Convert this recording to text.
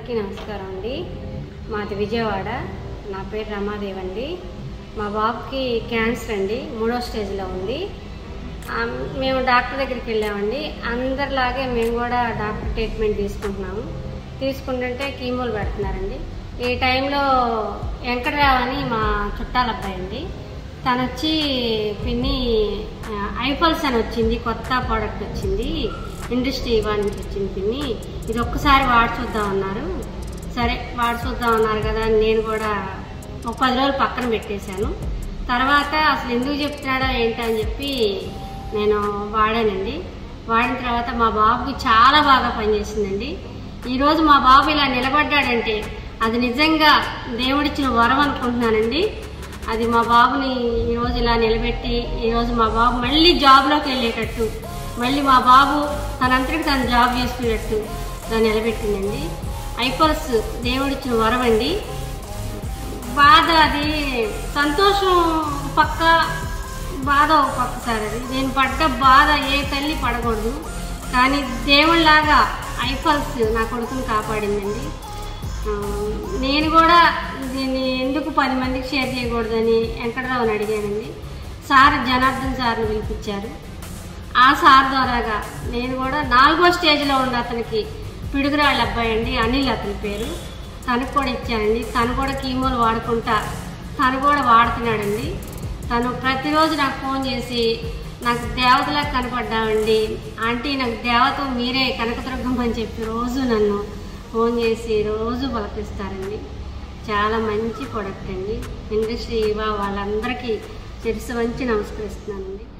అందరికీ నమస్కారం అండి మాది విజయవాడ నా పేరు రమాదేవి అండి మా బాబుకి క్యాన్సర్ అండి మూడో స్టేజ్లో ఉంది ఆ, మేము డాక్టర్ దగ్గరికి వెళ్ళామండి అందరిలాగే మేము కూడా డాక్టర్ ట్రీట్మెంట్ తీసుకుంటున్నాము తీసుకుంటుంటే కీమోలు పెడుతున్నారండి ఈ టైంలో వెంకటరావు అని మా చుట్టాల అబ్బాయి అండి తను వచ్చి పిన్ని ఆ, ఐఫల్స్ అని వచ్చింది కొత్త ప్రోడక్ట్ వచ్చింది ఇండస్ట్రీ వాళ్ళ నుంచి వచ్చింది పిన్ని ఇది ఒక్కసారి వాడి చూద్దాం అన్నారు సరే వాడి చూద్దాం అన్నారు కదా అని నేను కూడా ఒక పది రోజులు పక్కన పెట్టేశాను తర్వాత అసలు ఎందుకు చెప్తున్నాడో ఏంటని చెప్పి నేను వాడానండి వాడిన తర్వాత మా బాబుకి చాలా బాగా పనిచేసిందండి ఈరోజు మా బాబు ఇలా నిలబడ్డాడంటే అది నిజంగా దేవుడిచ్చిన వరం అనుకుంటున్నానండి అది మా బాబుని ఈరోజు ఇలా నిలబెట్టి ఈరోజు మా బాబు మళ్ళీ జాబ్లోకి వెళ్ళేటట్టు మళ్ళీ మా బాబు తనంతటికి తను జాబ్ చేసుకునేటట్టు దాన్ని నిలబెట్టిందండి ఐపల్స్ దేవుడిచ్చిన వరం అండి బాధ అది సంతోషం పక్క బాధ ఒక పక్క సార్ అది నేను పడ్డ బాధ ఏ తల్లి పడకూడదు కానీ దేవుళ్ళలాగా ఐఫల్స్ నా కొడుకుని కాపాడిందండి ఆ, నేను కూడా దీన్ని ఎందుకు పది మందికి షేర్ చేయకూడదని వెంకటరావుని అడిగానండి సార్ జనార్దన్ సార్ని పిలిపించారు ఆ సార్ ద్వారాగా నేను కూడా నాలుగో స్టేజ్లో ఉన్న అతనికి పిడుగురాళ్ళ అబ్బాయి అండి అనిల్ అతని పేరు తనకు కూడా ఇచ్చానండి తను కూడా కీమోలు వాడుకుంటా తను కూడా వాడుతున్నాడండి తను ప్రతిరోజు నాకు ఫోన్ చేసి నాకు దేవతలా కనపడ్డామండి ఆంటీ నాకు దేవత మీరే కనకదుర్గం అని చెప్పి రోజు నన్ను ఫోన్ చేసి రోజు పలకరిస్తారండి చాలా మంచి ప్రోడక్ట్ అండి ఇండస్ట్రీ వాళ్ళందరికీ శిరస్సు వంచి నమస్కరిస్తున్నానండి